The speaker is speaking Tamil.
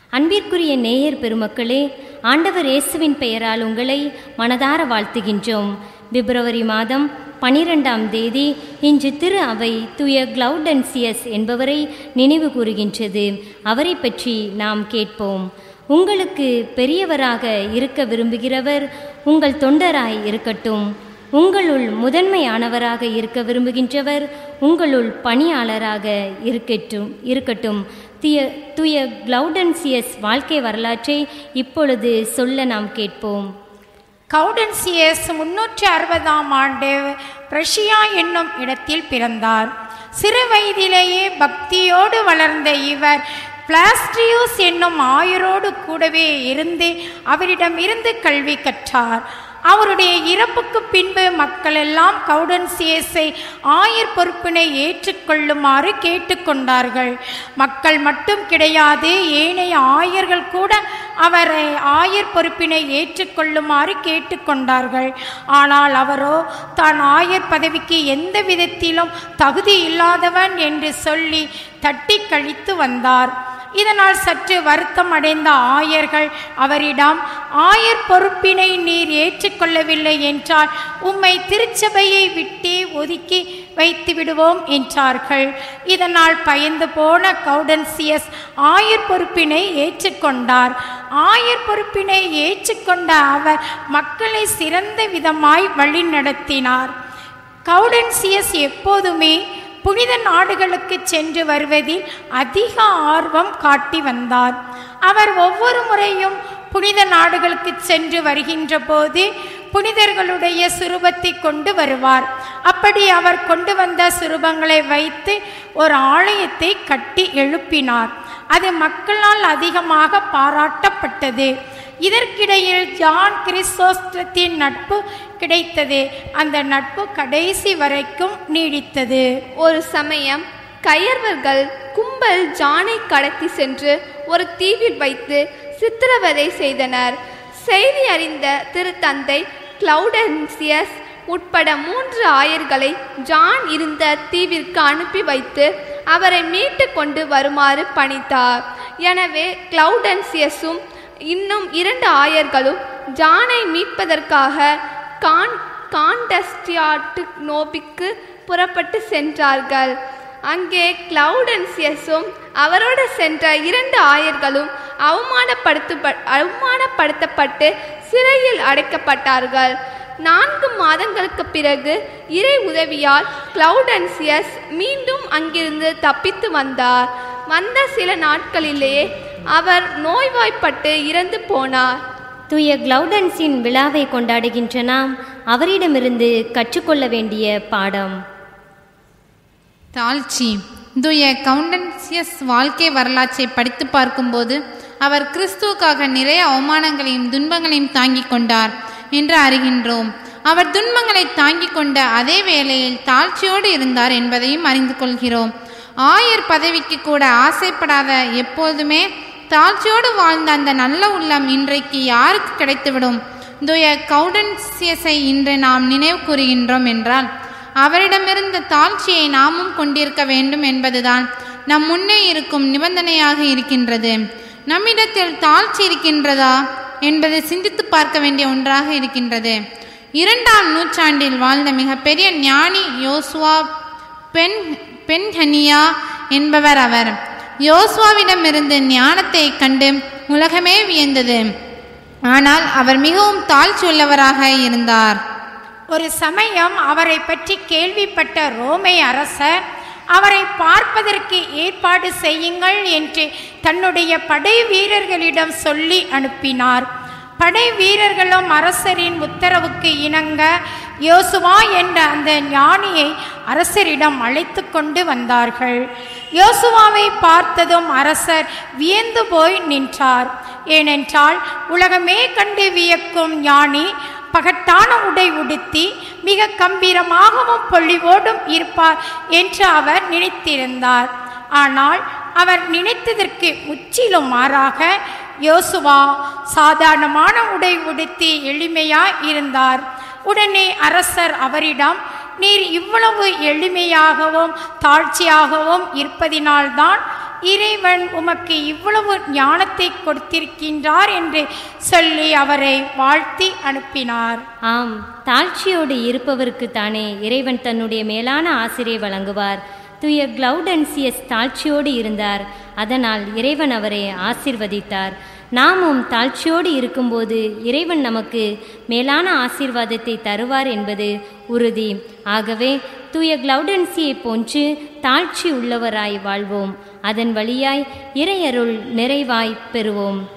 அன்பிற்குரிய நேயர் பெருமக்களே ஆண்டவர் இயேசுவின் பெயரால் உங்களை மனதார வாழ்த்துகின்றோம் பிப்ரவரி மாதம் பனிரெண்டாம் தேதி இன்று திரு அவை துய கிளவுடன்சியஸ் என்பவரை நினைவு கூறுகின்றது அவரை பற்றி நாம் கேட்போம் உங்களுக்கு பெரியவராக இருக்க விரும்புகிறவர் உங்கள் தொண்டராய் இருக்கட்டும் உங்களுள் முதன்மையானவராக இருக்க விரும்புகின்றவர் உங்களுள் பணியாளராக இருக்கட்டும் இருக்கட்டும் திய துய கிளவுடன்சியஸ் வாழ்க்கை வரலாற்றை இப்பொழுது சொல்ல நாம் கேட்போம் கவுடன்சியஸ் முன்னூற்றி அறுபதாம் ஆண்டு பிரஷியா என்னும் இடத்தில் பிறந்தார் சிறு வயதிலேயே பக்தியோடு வளர்ந்த இவர் பிளாஸ்டியூஸ் என்னும் ஆயரோடு கூடவே இருந்து அவரிடம் இருந்து கல்வி கற்றார் அவருடைய இறப்புக்கு பின்பு மக்கள் எல்லாம் கவுடன்சியஸை ஆயர் பொறுப்பினை ஏற்றுக்கொள்ளுமாறு கேட்டுக்கொண்டார்கள் மக்கள் மட்டும் கிடையாது ஏனைய ஆயர்கள் கூட அவரை ஆயர் பொறுப்பினை ஏற்றுக்கொள்ளுமாறு கேட்டுக்கொண்டார்கள் ஆனால் அவரோ தான் ஆயர் பதவிக்கு எந்த விதத்திலும் தகுதி இல்லாதவன் என்று சொல்லி தட்டி கழித்து வந்தார் இதனால் சற்று வருத்தம் அடைந்த ஆயர்கள் அவரிடம் ஆயர் பொறுப்பினை நீர் ஏற்றுக்கொள்ளவில்லை என்றால் உம்மை திருச்சபையை விட்டே ஒதுக்கி வைத்து விடுவோம் என்றார்கள் இதனால் பயந்து போன கவுடன்சியஸ் ஆயர் பொறுப்பினை ஏற்றுக்கொண்டார் ஆயர் பொறுப்பினை ஏற்றுக்கொண்ட அவர் மக்களை சிறந்த விதமாய் வழிநடத்தினார் கவுடன்சியஸ் எப்போதுமே புனித நாடுகளுக்கு சென்று வருவதில் அதிக ஆர்வம் காட்டி வந்தார் அவர் ஒவ்வொரு முறையும் புனித நாடுகளுக்கு சென்று வருகின்ற போது புனிதர்களுடைய சுரூபத்தை கொண்டு வருவார் அப்படி அவர் கொண்டு வந்த சுரூபங்களை வைத்து ஒரு ஆலயத்தை கட்டி எழுப்பினார் அது மக்களால் அதிகமாக பாராட்டப்பட்டது இதற்கிடையில் ஜான் கிறிஸ்தோஸ்திரத்தின் நட்பு கிடைத்தது அந்த நட்பு கடைசி வரைக்கும் நீடித்தது ஒரு சமயம் கயர்வர்கள் கும்பல் ஜானை கடத்தி சென்று ஒரு தீவில் வைத்து சித்திரவதை செய்தனர் செய்தி அறிந்த திருத்தந்தை கிளவுடன்சியஸ் உட்பட மூன்று ஆயர்களை ஜான் இருந்த தீவிற்கு அனுப்பி வைத்து அவரை மீட்டு கொண்டு வருமாறு பணித்தார் எனவே கிளவுடன்சியஸும் இன்னும் இரண்டு ஆயர்களும் ஜானை மீட்பதற்காக கான் கான்டஸ்டியாட்டு நோபிக்கு புறப்பட்டு சென்றார்கள் அங்கே கிளவுடன்சியஸும் அவரோடு சென்ற இரண்டு ஆயர்களும் அவமானப்படுத்த அவமானப்படுத்தப்பட்டு சிறையில் அடைக்கப்பட்டார்கள் நான்கு மாதங்களுக்கு பிறகு இறை உதவியால் கிளவுடன்சியஸ் மீண்டும் அங்கிருந்து தப்பித்து வந்தார் வந்த சில நாட்களிலேயே அவர் நோய்வாய்ப்பட்டு இறந்து போனார் தூய கிளவுடன்ஸின் விழாவை கொண்டாடுகின்ற நாம் அவரிடமிருந்து கற்றுக்கொள்ள வேண்டிய பாடம் தாழ்ச்சி தூய கவுண்டன்சியஸ் வாழ்க்கை வரலாற்றை படித்து பார்க்கும்போது அவர் கிறிஸ்துவுக்காக நிறைய அவமானங்களையும் துன்பங்களையும் தாங்கிக் கொண்டார் என்று அறிகின்றோம் அவர் துன்பங்களை தாங்கிக் கொண்ட அதே வேளையில் தாழ்ச்சியோடு இருந்தார் என்பதையும் அறிந்து கொள்கிறோம் ஆயர் பதவிக்கு கூட ஆசைப்படாத எப்போதுமே தாழ்ச்சியோடு வாழ்ந்த அந்த நல்ல உள்ளம் இன்றைக்கு யாருக்கு கிடைத்துவிடும் தூய கவுடன்சியஸை இன்று நாம் நினைவு கூறுகின்றோம் என்றால் அவரிடமிருந்த தாழ்ச்சியை நாமும் கொண்டிருக்க வேண்டும் என்பதுதான் நம் முன்னே இருக்கும் நிபந்தனையாக இருக்கின்றது நம்மிடத்தில் தாழ்ச்சி இருக்கின்றதா என்பதை சிந்தித்து பார்க்க வேண்டிய ஒன்றாக இருக்கின்றது இரண்டாம் நூற்றாண்டில் வாழ்ந்த மிகப்பெரிய ஞானி யோசுவா பென் பென்ஹனியா என்பவர் அவர் யோசுவாவிடமிருந்து ஞானத்தை கண்டு உலகமே வியந்தது ஆனால் அவர் மிகவும் தாழ்ச்சி உள்ளவராக இருந்தார் ஒரு சமயம் அவரை பற்றி கேள்விப்பட்ட ரோமை அரசர் அவரை பார்ப்பதற்கு ஏற்பாடு செய்யுங்கள் என்று தன்னுடைய படை வீரர்களிடம் சொல்லி அனுப்பினார் படை வீரர்களும் அரசரின் உத்தரவுக்கு இணங்க யோசுவா என்ற அந்த ஞானியை அரசரிடம் அழைத்து கொண்டு வந்தார்கள் யோசுவாவை பார்த்ததும் அரசர் வியந்து போய் நின்றார் ஏனென்றால் உலகமே கண்டு வியக்கும் ஞானி பகட்டான உடை உடுத்தி மிக கம்பீரமாகவும் பொழிவோடும் இருப்பார் என்று அவர் நினைத்திருந்தார் ஆனால் அவர் நினைத்ததற்கு முற்றிலும் மாறாக யோசுவா சாதாரணமான உடை உடுத்தி எளிமையாய் இருந்தார் உடனே அரசர் அவரிடம் நீர் இவ்வளவு எளிமையாகவும் தாழ்ச்சியாகவும் இருப்பதினால்தான் இறைவன் உமக்கு இவ்வளவு ஞானத்தை கொடுத்திருக்கின்றார் என்று சொல்லி அவரை வாழ்த்தி அனுப்பினார் ஆம் தாழ்ச்சியோடு இருப்பவருக்கு தானே இறைவன் தன்னுடைய மேலான ஆசிரியை வழங்குவார் தூய கிளவுடன்சியஸ் தாழ்ச்சியோடு இருந்தார் அதனால் இறைவன் அவரை ஆசிர்வதித்தார் நாமும் தாழ்ச்சியோடு இருக்கும்போது இறைவன் நமக்கு மேலான ஆசீர்வாதத்தை தருவார் என்பது உறுதி ஆகவே தூய கிளவுடன்சியை போன்று தாழ்ச்சி உள்ளவராய் வாழ்வோம் அதன் வழியாய் இறையருள் நிறைவாய் பெறுவோம்